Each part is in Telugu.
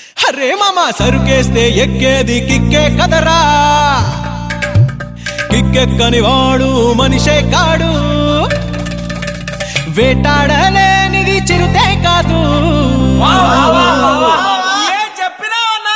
అరే మామ సరుకేస్తే ఎక్కేది కిక్కే కదరా కిక్కెక్కని వాడు మనిషే కాడు వేటాడలేనిది చిరుతే కాదు ఏం చెప్పినావన్నా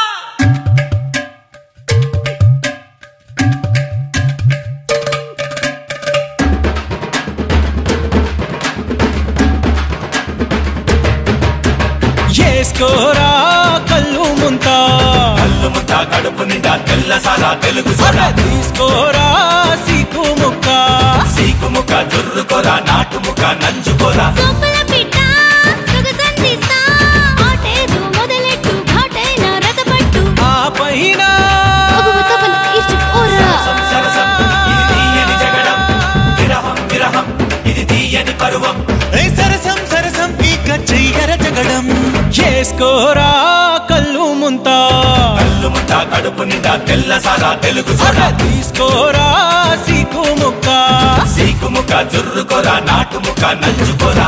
ఏసుకోరా కళ్ళు ముంత కళ్ళు ముట్ట కడుపు నిండా తెల్ల సారా తెలుగు అరే సోడా తీసుకోరా సీకు ముక్క సీకు ముక్క జుర్రుకోరా నాటు ముక్క నంచుకోరా సోపుల పిట్ట సుగసంధిస్తా ఆటేదు మొదలెట్టు ఘాటైన రసపట్టు ఆ పైన మగువతవలు తీర్చుకోరా సరసం సరసం ఇది తీయని జగడం విరహం విరహం ఇది తీయని పరువం ఏ సరసం సరసం ఇక చెయ్యర జగడం చేసుకోరా కళ్ళు ముంత కళ్ళు ముట్ట కడుపు నిండా తెల్ల సారా తెలుగు అరే సోడా తీసుకోరా సీకు ముక్క సీకు ముక్క జుర్రుకోరా నాటు ముక్క నంచుకోరా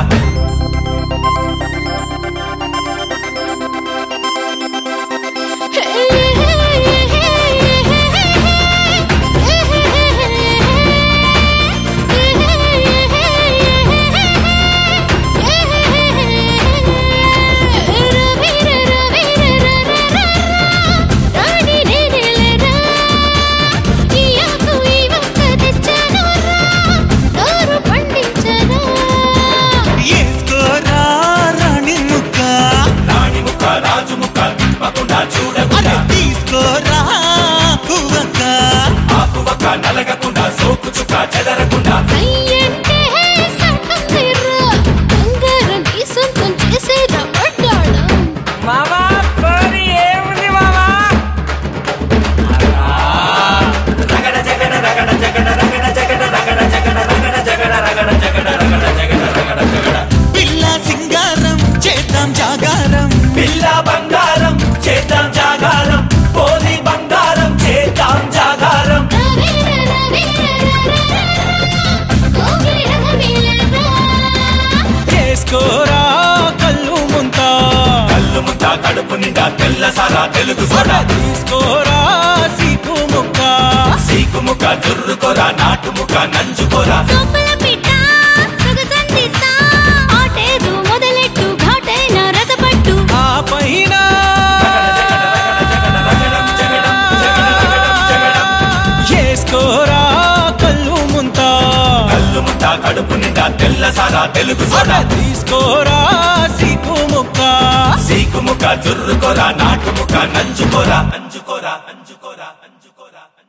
ఏసుకోరా రాణి ముక్క రాణి ముక్క రాజు ముక్క తిప్పకుండా అరే చూడకుండా తీసుకోరా పువ్వక్క ఆకు ఒక్క నలగకుండా సోకు చుక్క చెదరకుండా చేసేరా పడ్డాడు మామా సారీ ఏముంది మామా రగడ జగడ రగడ జగడ రగడ జగడ రగడ జగడ రగడ జగడ రగడ జగడ రగడ జగడ రగడ జగడ పిల్ల సింగారం చేద్దాం జాగారం పిల్ల బంగారం చేద్దాం జాగారం పోలి బంగారం చేద్దాం జాగారం చేసుకోరా కళ్ళు ముంత కళ్ళు ముట్ట కడుపు నిండా తెల్ల సారా తెలుగు అరే సోడా తీసుకోరా సీకు ముక్క సీకు ముక్క జుర్రుకోరా నాటు ముక్క నంచుకోరా సోపుల పిట్ట సుగసంధిస్తా ఆటేదు మొదలెట్టు ఘాటైన రసపట్టు ఆ పైన రగడ జగడ రగడం జగడం జగడ రగడం జగడం చేసుకోరా కళ్ళు ముంత కళ్ళు ముట్ట కడుపు నిండా తెల్ల సారా తెలుగు అరే సోడా తీసుకోరా సీకు ముక్క సీకు ముక్క జుర్రుకోరా నాటు ముక్క నంచుకోరా నంచుకోరా నంచుకోరా నంచుకోరా